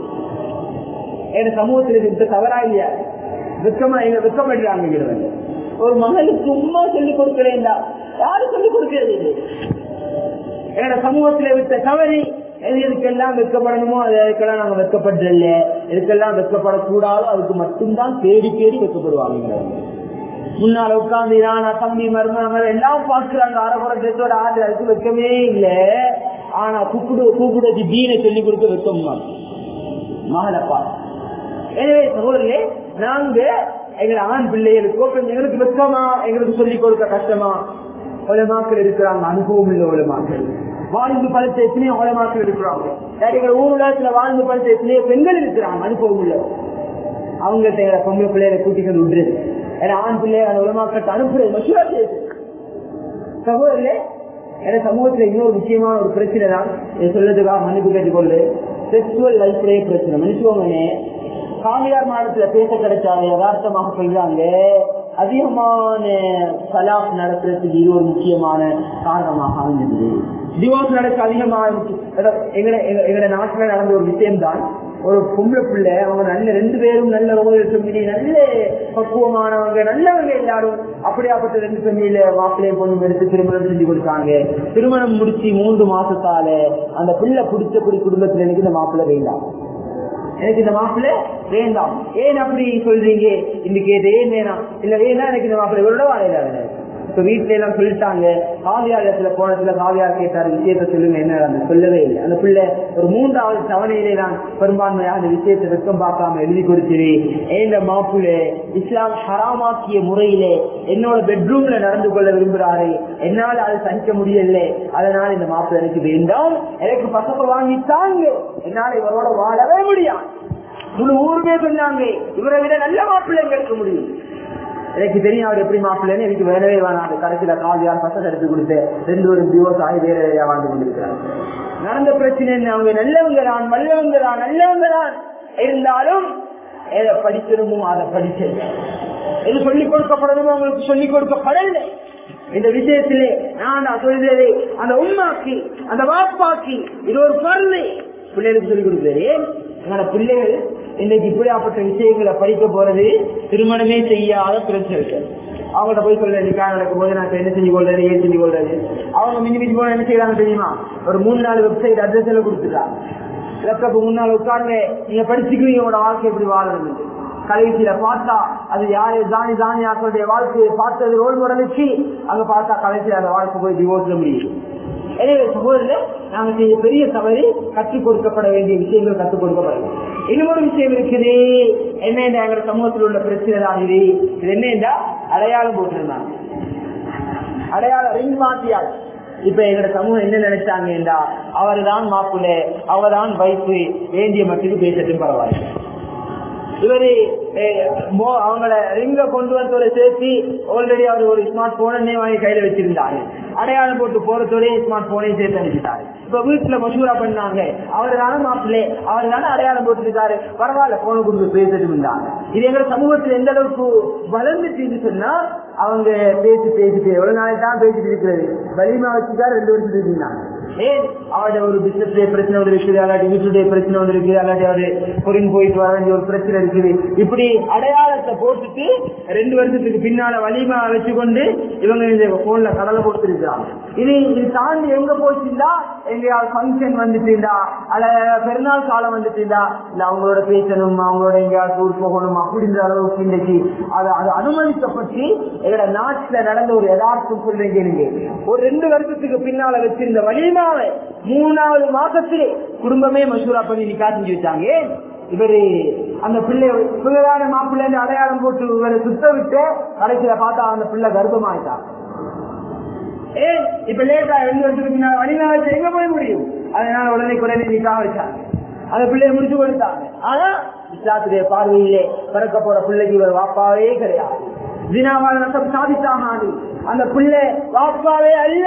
S1: என் சமூகத்தில் இது தவறா இல்லையா வெக்கமா எங்க வெக்கப்படுறாங்க ஒரு மகளுக்கு உமா சொல்லிக் கொடுக்கிறேன்டா யாரு சொல்லிக் கொடுக்கிறது இது என்னோட சமூகத்துல விட்ட தவறி எதுக்கெல்லாம் வெக்கப்படணுமோ அதுக்கெல்லாம் நாங்க வெக்கப்படல எதுக்கெல்லாம் வெக்கப்படக்கூடாதோ அதுக்கு மட்டும்தான் தேடி தேடி வெக்கப்படுவாங்க முன்னால உட்கார்ந்து இரானா தம்பி மருமகள் எல்லாம் பார்க்கிறாங்க அரபுரத்தோட ஆண்டு அதுக்கு வெக்கமே இல்லை ஆனா கூப்பிடு கூப்பிடுறது தீனை சொல்லி கொடுக்க வெக்கம் மகளப்பா எனவே சகோதரர்களே நாங்க எங்களை ஆண் பிள்ளைகளுக்கோ எங்களுக்கு வெக்கமா எங்களுக்கு சொல்லிக் கொடுக்க கஷ்டமா உலமாக்கள் இருக்கிறாங்க அனுபவம் உள்ள உலமாக்கள் வாழ்ந்து பழுத்த எத்தனையோ உலமாக்கள் இருக்கிறாங்க எங்கள் ஊர் உலகத்துல வாழ்ந்து பழுத்த எத்தனையோ பெண்கள் இருக்கிறாங்க அனுபவம் உள்ள அவங்க எங்களை பொம்பளை பிள்ளைகளை கூட்டிகள் விடுறது ஏன்னா ஆண் பிள்ளைகளை உலமாக்கள் அனுப்புறது மசூரா செய்யுது சகோதரர்களே என சமூகத்துல இன்னொரு முக்கியமான ஒரு பிரச்சனை தான் இதை சொல்லதுக்காக மன்னிப்பு கேட்டுக்கொள்ளு செக்ஷுவல் லைஃப்லயே பிரச்சனை மன்னிச்சுக்கோங்கனே காவியார் மாநிலத்துல பேச கிடைச்சாங்க யதார்த்தமாக சொல்றாங்க அதிகமான சலாப் நடத்துறதுக்கு இது ஒரு முக்கியமான காரணமாக அமைஞ்சது டிவோர்ஸ் நடக்க அதிகமாக எங்கட எங்கட நாட்டுல நடந்த ஒரு விஷயம் தான் ஒரு பொம்பளை பிள்ளை அவங்க நல்ல ரெண்டு பேரும் நல்ல ஒரு ஃபெமிலி நல்ல பக்குவமானவங்க நல்லவங்க எல்லாரும் அப்படியாப்பட்ட ரெண்டு ஃபெமிலியில மாப்பிள்ளையும் பொண்ணும் எடுத்து திருமணம் செஞ்சு கொடுத்தாங்க திருமணம் முடிச்சு மூன்று மாசத்தால அந்த பிள்ளை பிடிச்சபடி குடும்பத்துல எனக்கு இந்த மாப்பிள்ளை வேண்டாம் எனக்கு இந்த மாப்பிள்ளை வேண்டாம் ஏன் அப்படி சொல்றீங்க இன்னைக்கு இது ஏன் வேணாம் இல்ல வேணா எனக்கு இந்த மாப்பிள்ளை இவரோட வாழையில இப்ப வீட்டுல எல்லாம் சொல்லிட்டாங்க காவியார் இடத்துல போனதுல காவியார் கேட்டாரு விஷயத்த சொல்லுங்க என்ன அந்த சொல்லவே இல்லை அந்த பிள்ளை ஒரு மூன்றாவது தவணையிலே தான் பெரும்பான்மையா அந்த விஷயத்தை வெக்கம் பார்க்காம எழுதி கொடுத்துரு ஏந்த மாப்பிள்ளை இஸ்லாம் ஹராமாக்கிய முறையிலே என்னோட பெட்ரூம்ல நடந்து கொள்ள விரும்புறாரு என்னால அது சகிக்க முடியல அதனால இந்த மாப்பிள்ளை எனக்கு வேண்டாம் எனக்கு பசங்க வாங்கித்தாங்க என்னால இவரோட வாழவே முடியாது முழு ஊருமே சொன்னாங்க இவரை விட நல்ல மாப்பிள்ளை எங்களுக்கு முடியும் எனக்கு தெரியும் அவர் எப்படி மாப்பிள்ளைன்னு எனக்கு வேறவே வேணாம் அந்த கடைசியில காவியார் பசங்க எடுத்து கொடுத்து ரெண்டு ஒரு டிவோர்ஸ் ஆகி வேற வேறையா வாழ்ந்து கொண்டிருக்கிறார் நடந்த பிரச்சனை என்ன அவங்க நல்லவங்க தான் வல்லவங்க தான் நல்லவங்க தான் இருந்தாலும் எதை படிக்கணுமோ அதை படிச்சது எது சொல்லிக் கொடுக்கப்படணுமோ அவங்களுக்கு சொல்லிக் கொடுக்கப்படவில்லை இந்த விஷயத்திலே நான் சொல்றது அந்த உண்மாக்கி அந்த வாப்பாக்கி இது ஒரு பருளை பிள்ளைகளுக்கு சொல்லிக் கொடுக்கிறேன் எங்களோட பிள்ளைகள் இன்னைக்கு இப்படியாப்பட்ட விஷயங்களை படிக்க போறது திருமணமே செய்யாத பிரச்சனை அவங்கள்ட்ட போய் சொல்ல நிக்கா நடக்கும் போது நான் என்ன செஞ்சு கொள்றது ஏன் செஞ்சு கொள்றது அவங்க மிஞ்சி மிஞ்சி போன என்ன செய்யறாங்க தெரியுமா ஒரு மூணு நாலு வெப்சைட் அட்ரஸ் எல்லாம் கொடுத்துட்டாங்க லேப்டாப் முன்னாள் உட்கார்ந்து நீங்க படிச்சுக்குவீங்க உங்களோட வாழ்க்கை எப்படி வாழறது கடைசியில பார்த்தா அது யாரு ஜானி ஜானி ஆக்களுடைய வாழ்க்கையை பார்த்தது ரோல் மாடலுக்கு அங்க பார்த்தா கடைசியில அந்த வாழ்க்கை போய் டிவோர்ஸ்ல முடியும் எனவே சகோதரர் நாங்க செய்ய பெரிய தவறு கற்றுக் கொடுக்கப்பட வேண்டிய விஷயங்கள் கற்றுக் கொடுக்கப்படும் இன்னொரு விஷயம் இருக்குது என்ன எங்க சமூகத்தில் உள்ள பிரச்சனை தான் இது இது என்னண்டா அடையாளம் போட்டிருந்தாங்க அடையாளம் ரிங் மாத்தியாள் இப்ப எங்களோட சமூகம் என்ன நினைச்சாங்கடா அவர் தான் மாப்பிள்ளை அவர் தான் வைப்பு வேண்டிய மட்டுக்கு பேசட்டும் பரவாயில்லை இவரு அவங்கள ரிங்க கொண்டு வந்தோட சேர்த்து ஆல்ரெடி அவர் ஒரு ஸ்மார்ட் போனே வாங்கி கையில வச்சிருந்தாரு அடையாளம் போட்டு போறதோடய ஸ்மார்ட் போனையும் சேர்த்து அனுப்பிட்டாரு இப்ப வீட்டுல மசூரா பண்ணாங்க அவர் தானே மாப்பிள்ளை அவர் தானே அடையாளம் போட்டுருக்காரு பரவாயில்ல போன கொடுத்து பேசிட்டு இருந்தாங்க இது எங்க சமூகத்துல எந்த அளவுக்கு வளர்ந்துட்டு சொன்னா அவங்க பேசி பேசிட்டு எவ்வளவு நாளைக்கு தான் பேசிட்டு இருக்கிறது வலிமா வச்சுதான் ரெண்டு வருஷத்துக்கு இருந்தாங்க ஏன் அவருடைய ஒரு பிசினஸ் பிரச்சனை ஒன்று இருக்குது அல்லாட்டி வீட்டுடைய பிரச்சனை ஒன்று இருக்குது அல்லாட்டி அவரு பொறின் போயிட்டு வர வேண்டிய ஒரு பிரச்சனை இருக்குது இப்படி அடையாளத்தை போட்டுட்டு ரெண்டு வருஷத்துக்கு பின்னால வலிமா வச்சுக்கொண்டு இவங்க இந்த போன்ல கடலை கொடுத்துருக்காங்க இது இது தாண்டி எங்க போச்சுண்டா எங்கேயாவது ஃபங்க்ஷன் வந்துட்டுண்டா அல்ல பெருநாள் காலம் வந்துட்டுண்டா இல்ல அவங்களோட பேசணும் அவங்களோட எங்கேயாவது டூர் போகணும் அப்படின்ற அளவுக்கு இன்னைக்கு அது அது அனுமதிக்கப்பட்டு எங்களோட நாட்டுல நடந்த ஒரு யதார்த்தம் சொல்றீங்க நீங்க ஒரு ரெண்டு வருஷத்துக்கு பின்னால வச்சிருந்த வலிமாவை மூணாவது மாசத்திலே குடும்பமே மசூரா பண்ணி நிக்கா செஞ்சு வச்சாங்க ஏன் இவரு அந்த பிள்ளை பிள்ளையான மாப்பிள்ளை அடையாளம் போட்டு இவரை சுத்த விட்டு கடைசியில பார்த்தா அந்த பிள்ளை கர்ப்பமாயிட்டாங்க ஏ இப்ப லேட்டா ரெண்டு வருஷத்துக்கு முன்னாடி வழினா வச்சு எங்க போய் முடியும் அதனால உடனே குறைந்த நிக்காக வச்சாங்க அந்த பிள்ளைய முடிச்சு கொடுத்தாங்க ஆனா இஸ்லாத்துடைய பார்வையிலே பிறக்க போற பிள்ளைக்கு இவர் வாப்பாவே கிடையாது தினாவால் நஷ்டம் சாதித்தாகாது அந்த பிள்ளை வாப்பாவே அல்ல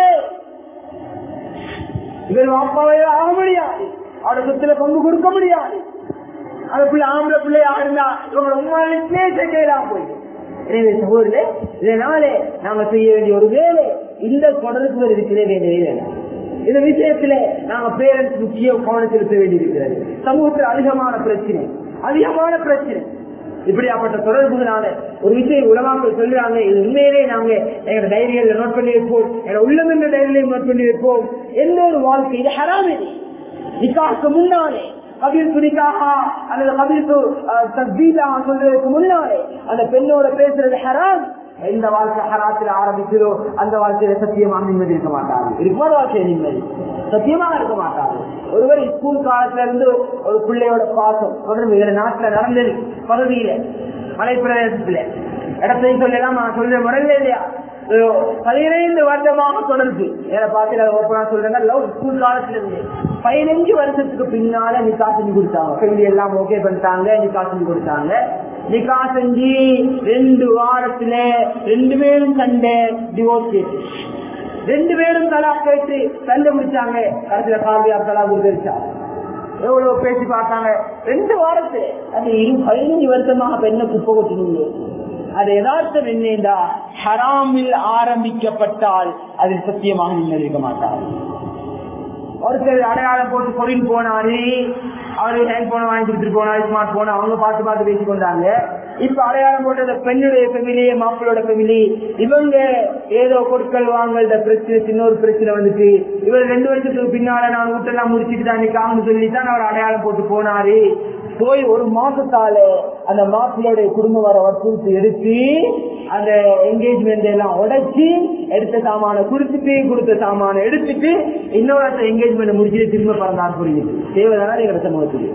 S1: இவர் வாப்பாவே ஆக முடியாது அவரோட சொத்துல பங்கு கொடுக்க முடியாது அந்த பிள்ளை ஆம்பளை பிள்ளையா இருந்தா இவங்களோட உண்மையிலே செய்யலாம் போயிடும் எனவே சகோதரே இதனாலே நாங்க செய்ய வேண்டிய ஒரு வேலை இந்த தொடர்பு இருக்கிற வேண்டிய வேலை இந்த விஷயத்துல நாங்க பேரண்ட்ஸ் முக்கிய கவனம் செலுத்த வேண்டியிருக்கிறது சமூகத்தில் அதிகமான பிரச்சனை அதிகமான பிரச்சனை இப்படியாப்பட்ட தொடர்புனால ஒரு விஷயம் உலகாக்கள் சொல்றாங்க இது உண்மையிலே நாங்க எங்க டைரியில நோட் பண்ணி வைப்போம் எங்க உள்ளம் என்ற டைரியிலையும் நோட் பண்ணி வைப்போம் எந்த ஒரு வாழ்க்கை இது ஹராமே நிக்காக்கு முன்னாலே கபீர் துணிக்காக அல்லது கபீர் தஸ்பீதாக சொல்றதுக்கு முன்னாலே அந்த பெண்ணோட பேசுறது ஹராம் எந்த வாழ்க்கை ஹராத்தில் ஆரம்பிச்சதோ அந்த வாழ்க்கையில சத்தியமாக நிம்மதி இருக்க மாட்டாரு இருக்குமா வாழ்க்கை நிம்மதி சத்தியமாக இருக்க மாட்டாரு ஒருவர் ஸ்கூல் காலத்துல இருந்து ஒரு பிள்ளையோட பாசம் தொடர்பு இதுல நாட்டுல நடந்தது பகுதியில மலை பிரதேசத்துல இடத்தையும் சொல்லலாம் நான் சொல்ற முறையில இல்லையா பதினைந்து வருடமாக தொடர்பு ஏன்னா பாத்தீங்க ஓப்பனா சொல்றேங்க லவ் ஸ்கூல் காலத்துல இருந்து பதினஞ்சு வருஷத்துக்கு பின்னால நிக்கா செஞ்சு கொடுத்தாங்க ஃபேமிலி எல்லாம் ஓகே பண்ணிட்டாங்க நிக்கா செஞ்சு கொடுத்தாங்க நிக்கா செஞ்சு ரெண்டு வாரத்துல ரெண்டு பேரும் சண்டை டிவோர்ஸ் கேட்டு ரெண்டு பேரும் தலா கேட்டு சண்டை முடிச்சாங்க கடைசியில காவியா தலா கொடுத்துருச்சாங்க எவ்வளவு பேசி பார்த்தாங்க ரெண்டு வாரத்துல அது இரு பதினஞ்சு வருஷமாக பெண்ணை குப்பை கொட்டினீங்க அது யதார்த்தம் என்னென்றா ஹராமில் ஆரம்பிக்கப்பட்டால் அதில் சத்தியமாக நீங்கள் இருக்க மாட்டார் ஒருத்தர் அடையாளம் போட்டு பொருள் போனாரு அவரு ஹேண்ட் போன வாங்கி கொடுத்துட்டு போனாரு ஸ்மார்ட் போன் அவங்க பார்த்து பார்த்து பேசி கொண்டாங்க இப்ப அடையாளம் போட்டது பெண்ணுடைய ஃபெமிலி மாப்பிளோட ஃபெமிலி இவங்க ஏதோ பொருட்கள் வாங்கல பிரச்சனை சின்ன ஒரு பிரச்சனை வந்துட்டு இவர் ரெண்டு வருஷத்துக்கு பின்னால நான் வீட்டெல்லாம் முடிச்சுட்டு தான் நிக்காமனு சொல்லி தான் அவர் அடையாளம் போட்டு போனாரு போய் ஒரு மாசத்தால அந்த மாப்பிள்ளையோட குடும்பம் வர வற்புறுத்தி எடுத்து அந்த என்கேஜ்மெண்ட் எல்லாம் உடைச்சி எடுத்த சாமான கொடுத்துட்டு கொடுத்த சாமான எடுத்துட்டு இன்னொரு என்கேஜ்மெண்ட் முடிச்சுட்டு திரும்ப பிறந்தார் புரியுது தேவைதானே எங்க சமூகத்துக்கு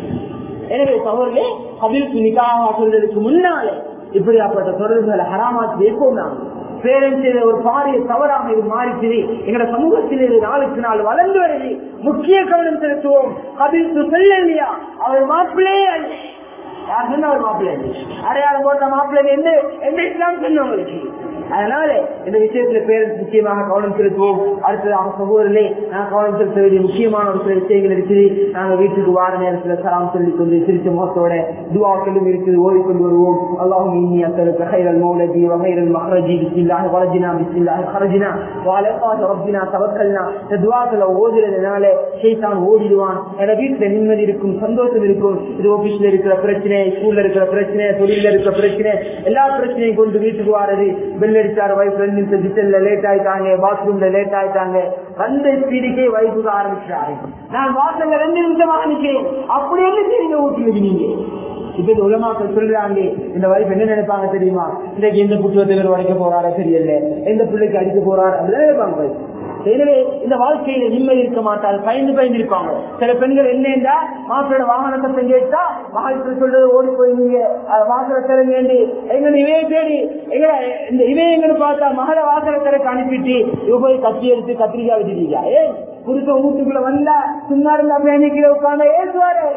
S1: எனவே சகோதரே கபிலுக்கு நிக்காக சொல்றதுக்கு முன்னாலே இப்படியாப்பட்ட தொடர்புகளை ஹராமாத்து எப்போம் நான் பேரன் செய்த ஒரு பாரிய தவறாக இது மாறிச்சு எங்களோட சமூகத்தில் இது நாளுக்கு நாள் வளர்ந்து வருது முக்கிய கவனம் செலுத்துவோம் கபிலுக்கு செல்ல இல்லையா அவர் மாப்பிள்ளே அல்ல யார் சொன்ன அவர் மாப்பிள்ளை அடையாளம் போட்ட மாப்பிள்ளை எந்த எந்த இஸ்லாம் சொன்னவங்களுக்கு அதனால இந்த விஷயத்துல பேரண்ட்ஸ் முக்கியமாக கவனம் செலுத்துவோம் அடுத்ததாக சகோதரர்களே நான் கவனம் செலுத்த வேண்டிய முக்கியமான ஒரு சில விஷயங்கள் இருக்குது நாங்க வீட்டுக்கு வார நேரத்துல சலாம் சொல்லி கொண்டு சிரிச்ச முகத்தோட துவாக்களும் இருக்குது ஓடிக்கொண்டு வருவோம் அல்லாஹும் இன்னி அத்தலுக்கு ஹைரல் மௌலஜி வகைரல் மஹரஜி பிஸ்மில்லாஹ் வலஜினா பிஸ்மில்லாஹ் ஹரஜினா வாலகாத் ரப்பினா தவக்கல்னா இந்த துவாக்களை ஓதுறதுனால ஷைத்தான் ஓடிடுவான் என வீட்டுல நிம்மதி இருக்கும் சந்தோஷம் இருக்கும் இது ஆபீஸ்ல இருக்கிற பிரச்சனை ஸ்கூல்ல இருக்கிற பிரச்சனை தொழில இருக்கிற பிரச்சனை எல்லா பிரச்சனையும் கொண்டு வீட்டுக்கு வாரது பெல் அடிச்சாரு வைஃப் ரெண்டு நிமிஷம் கிச்சன்ல லேட் ஆயிட்டாங்க பாத்ரூம்ல லேட் ஆயிட்டாங்க வந்த ஸ்பீடுக்கே வைஃபுக்கு ஆரம்பிச்சாரு நான் வாசல்ல ரெண்டு நிமிஷமாக நிக்கிறேன் அப்படி என்ன செய்றீங்க வீட்டுல நீங்க இப்ப இந்த உலமாக்கள் சொல்றாங்க இந்த வைஃப் என்ன நினைப்பாங்க தெரியுமா இன்னைக்கு எந்த புத்தகத்தை இவர் உடைக்க போறாரோ தெரியல எந்த பிள்ளைக்கு அடிக்க போறாரு அப்படிதான் நினைப்பாங்க wife. எனவே இந்த வாழ்க்கையில நிம்மதி இருக்க மாட்டாங்க பயந்து பயந்து இருப்பாங்க சில பெண்கள் என்னண்டா மாப்பிளோட வாகன சத்தம் கேட்டா மகள் சொல்றது ஓடி போய் நீங்க வாசல திறங்கேண்டி எங்க இவையை தேடி எங்க இந்த இவையை எங்கன்னு பார்த்தா மகளை வாசல திறக்க அனுப்பிட்டு இவ போய் கத்தி எடுத்து கத்திரிக்காய் வச்சுட்டீங்க ஏன் புதுச வீட்டுக்குள்ள வந்தா சும்மா இருந்தா மேனிக்கிற உட்கார்ந்து ஏசுவாரு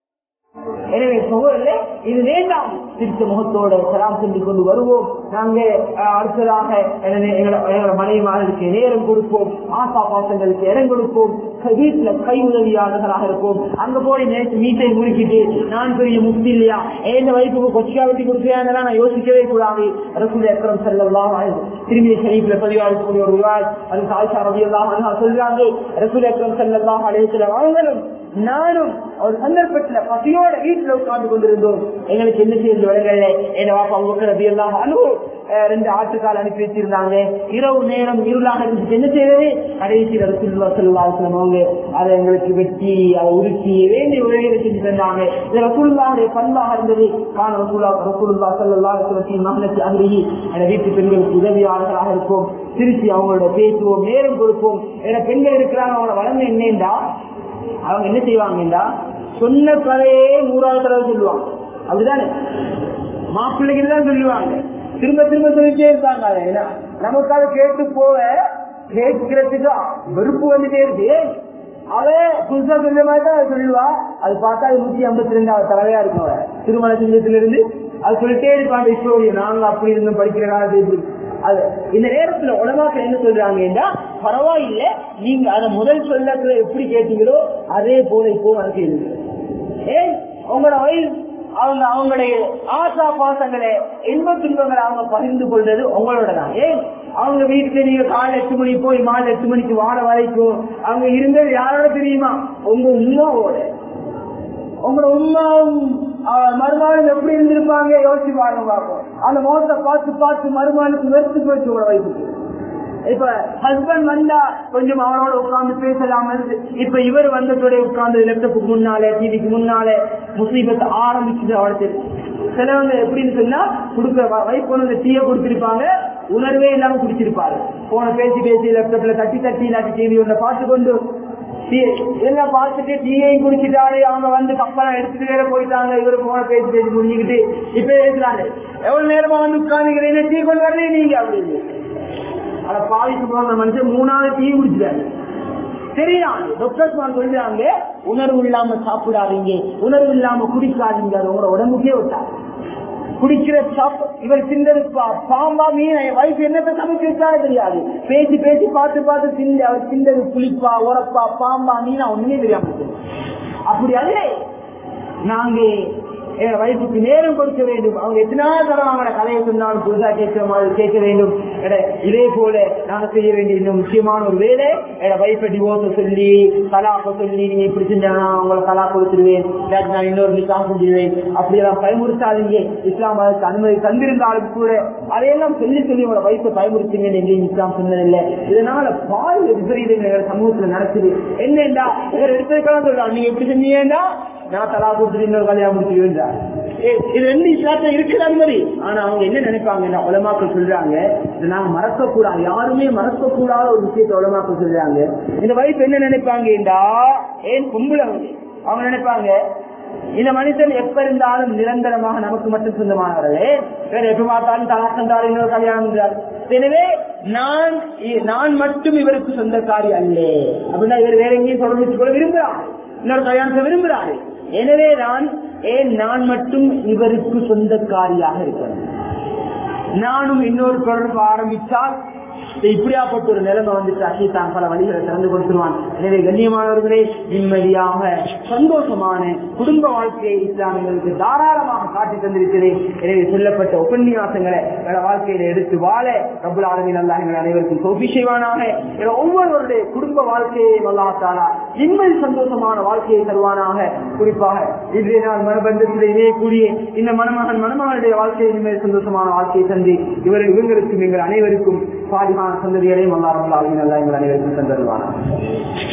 S1: எனவே சகோதரர்களே இது வேண்டாம் திருத்த முகத்தோட சலாம் சொல்லி கொண்டு வருவோம் நாங்க அஹ், அடுத்ததாக எனது எங்களோட எங்களோட மனைவிமார்களுக்கு நேரம் கொடுப்போம் ஆசா பாசங்களுக்கு இடம் கொடுப்போம் க- வீட்டுல கை உதவியாளர்களாக இருப்போம் அங்க போய் நேற்று வீட்டை முறுக்கிட்டு நான் பெரிய முக்தி இல்லையா எந்த வயசுக்கு கொச்சிக்கா வெட்டி கொடுக்கிறேன் நான் யோசிக்கவே கூடாது ரசூல் அக்ரம் செல்லலாம் திரும்பிய ஷரீஃப்ல பதிவாகக்கூடிய ஒரு விவாய் அது சாய்ஷா ரவி எல்லாம் சொல்றாங்க ரசூல் அக்ரம் செல்லலாம் அலையத்துல அவங்களும் நானும் ஒரு சந்தர்ப்பத்துல பசியோட வீட்டுல உட்கார்ந்து கொண்டிருந்தோம் எங்களுக்கு என்ன செய்து விலங்கல்ல என்ன வாப்பா அவங்க ரவி எல்லாம் அனுபவம் ரெண்டு ஆட்டுக்கால் அனுப்பி வச்சிருந்தாங்க இரவு நேரம் இருளாக இருந்துச்சு என்ன செய்யறது கடைசி ரசூல்லா செல்லாசலம் அவங்க அதை எங்களுக்கு வெட்டி அதை உருக்கி வேண்டிய உதவிகளை செஞ்சு தந்தாங்க இது ரசூல்லாவுடைய பண்பாக இருந்தது காண ரசூல்லா ரசூல்லா செல்லல்லா மகனுக்கு அருகி என வீட்டு பெண்களுக்கு உதவியாளர்களாக இருப்போம் திருச்சி அவங்களோட பேசுவோம் நேரம் கொடுப்போம் என பெண்கள் இருக்கிறாங்க அவங்களோட வளர்ந்து என்னண்டா அவங்க என்ன செய்வாங்கடா சொன்ன கதையே நூறாவது தடவை சொல்லுவாங்க அப்படிதானே மாப்பிள்ளைக்கு தான் சொல்லுவாங்க திரும்ப திரும்ப சொல்லிட்டே இருப்பாங்க அதை. ஏன்னா, நமக்கு அதை கேட்டு போக கேட்கிறதுக்கு வெறுப்பு வந்துட்டே இருக்கு அவ புதுசா சொல்ற மாதிரி தான் அவ சொல்லுவா அது பார்த்தா அது நூத்தி ஐம்பத்தி ரெண்டாவது தலைவையா இருக்கும் அவ. திருமண சிங்கத்துல இருந்து அது சொல்லிட்டே இருப்பாங்க ஸ்டோரி நாங்க அப்படி இருந்தோம் படிக்கிற காலத்து இப்படி அது இந்த நேரத்துல உலமாக்கள் என்ன சொல்றாங்கன்னா பரவாயில்ல நீங்க அதை முதல் சொல்லத்துல எப்படி கேட்டீங்களோ அதே போல இப்போ அது ஏன் உங்களோட வயசு அவங்க அவங்களுடைய ஆசா பாசங்களை இன்ப துன்பங்களை அவங்க பகிர்ந்து கொள்றது உங்களோட தான் ஏன் அவங்க வீட்டுல நீங்க காலை எட்டு மணி போய் மாலை எட்டு மணிக்கு வாழ வரைக்கும் அவங்க இருந்தது யாரோட தெரியுமா உங்க உமாவோட உங்களோட உமாவும் மருமாளும் எப்படி இருந்திருப்பாங்க யோசிச்சு பாருங்க பார்ப்போம் அந்த முகத்தை பார்த்து பார்த்து மருமாளுக்கு வெறுத்து போச்சு உங்களோட வயசுக்கு இப்ப ஹஸ்பண்ட் வந்தா கொஞ்சம் அவரோட உட்கார்ந்து பேசலாம் இப்ப இவர் வந்ததோட உட்கார்ந்து லேப்டாப்புக்கு முன்னாலே டிவிக்கு முன்னாலே முசீபத்தை ஆரம்பிச்சுட்டு அவளுக்கு சிலவங்க எப்படின்னு சொன்னா கொடுக்குற வைஃப் கொண்டு டீயை கொடுத்திருப்பாங்க உணர்வே இல்லாம குடிச்சிருப்பாரு போன பேசி பேசி லேப்டாப்ல தட்டி தட்டி இல்லாட்டி டிவி ஒன்றை பார்த்து கொண்டு டீ- இதெல்லாம் பார்த்துட்டு டீயையும் குடிச்சிட்டாரு அவங்க வந்து கப்பலாம் எடுத்துட்டு வேற போயிட்டாங்க இவரு போன பேசி பேசி முடிஞ்சுக்கிட்டு இப்ப பேசுறாங்க எவ்வளவு நேரமா வந்து உட்காந்துக்கிறீங்க டீ கொண்டு வரலையே நீங்க அப்படின்னு ஆனா பாவிக்கு போன மனுஷன் மூணாவது டீ குடிச்சிட்டாரு தெரியாது டாக்டர் சொல்றாங்க உணர்வு இல்லாம சாப்பிடாதீங்க உணர்வு இல்லாம குடிக்காதீங்க அது உங்களோட உடம்புக்கே விட்டாரு குடிக்கிற சாப்பு இவர் சிந்தது பா- பாம்பா மீன் வயசு என்னத்தை சமைச்சு வச்சாலே தெரியாது பேசி பேசி பார்த்து பார்த்து சிந்த அவர் சிந்தது புளிப்பா உரப்பா பாம்பா மீனா ஒண்ணுமே தெரியாம இருக்கு. அப்படி அல்ல நாங்க எங்க வைஃபுக்கு நேரம் கொடுக்க வேண்டும் அவங்க எத்தனை தரம் அவங்களோட கதையை சொன்னாலும் புதுசா கேட்கிற மாதிரி கேட்க வேண்டும் எட இதே போல நாங்க செய்ய வேண்டிய இன்னும் முக்கியமான ஒரு வேலை எட வைஃபை டிவோர்ஸ் சொல்லி கலாப்ப சொல்லி நீங்க இப்படி செஞ்சாங்கன்னா உங்களை கலா கொடுத்துருவேன் இல்லாட்டி நான் இன்னொரு நிக்காக செஞ்சிருவேன் அப்படியெல்லாம் பயமுறுத்தாதீங்க இஸ்லாம் அதற்கு அனுமதி தந்திருந்தாலும் கூட அதையெல்லாம் சொல்லி சொல்லி உங்களோட வயசை பயமுறுத்துங்க எங்கேயும் இஸ்லாம் சொன்னதில்லை இதனால பால் விபரீதங்கள் சமூகத்துல நடக்குது என்னண்டா இவர் எடுத்ததுக்கெல்லாம் சொல்றாங்க நீங்க எப்படி செஞ்சீங்கன்னா நான் தலா கொடுத்துட்டு இன்னொரு கல்யாணம் முடிச்சுவேன்றார் இது ரெண்டு இஸ்லாத்துல இருக்குது அனுமதி ஆனா அவங்க என்ன நினைப்பாங்கன்னா உலமாக்கள் சொல்றாங்க இதை நாங்க மறக்க கூடாது யாருமே மறக்க கூடாத ஒரு விஷயத்தை உலமாக்கள் சொல்றாங்க இந்த வைஃப் என்ன நினைப்பாங்கடா ஏன் பொம்பளை அவங்க அவங்க நினைப்பாங்க இந்த மனிதன் எப்ப இருந்தாலும் நிரந்தரமாக நமக்கு மட்டும் சொந்தமானவர்களே வேற எப்ப பார்த்தாலும் தலாக்கந்தார் இன்னொரு கல்யாணம் என்றார். எனவே நான் இ- நான் மட்டும் இவருக்கு சொந்தக்காரி அல்லே அப்படின்னா இவர் வேற எங்கேயும் தொடர்பு கொள்ள விரும்புகிறார் இன்னொரு கல்யாணத்தை விரும்புகிறாரு எனவே நான் ஏன் நான் மட்டும் இவருக்கு சொந்தக்காரியாக இருக்கிறேன் நானும் இன்னொரு தொடர்பு ஆரம்பித்தால் இப்படியாப்பட்ட ஒரு நிலைமை வந்துட்டு அசைத்தான் பல வழிகளை திறந்து கொடுத்துருவான் எனவே கண்ணியமானவர்களே நிம்மதியாக சந்தோஷமான குடும்ப வாழ்க்கையை இஸ்லாமியர்களுக்கு தாராளமாக காட்டி தந்திருக்கிறேன் எனவே சொல்லப்பட்ட உபன்யாசங்களை பல வாழ்க்கையில எடுத்து வாழ ரபுல் ஆலமின் அல்லாஹ் எங்கள் அனைவருக்கும் சோபி செய்வானாக என ஒவ்வொருவருடைய குடும்ப வாழ்க்கையை அல்லாஹாலா நிம்மதி சந்தோஷமான வாழ்க்கையை தருவானாக குறிப்பாக இன்றைய நாள் மனபந்தத்தில் இணையக்கூடிய இந்த மணமகன் மணமகனுடைய வாழ்க்கையை நிம்மதி சந்தோஷமான வாழ்க்கையை தந்து இவர் இவங்களுக்கும் எங்கள் அனைவருக்கும் பாதிமான சந்ததிகளையும் அல்லா ரபுல் ஆலமின் அல்லாஹ் எங்கள் அனைவருக்கும் தந்தருவானாக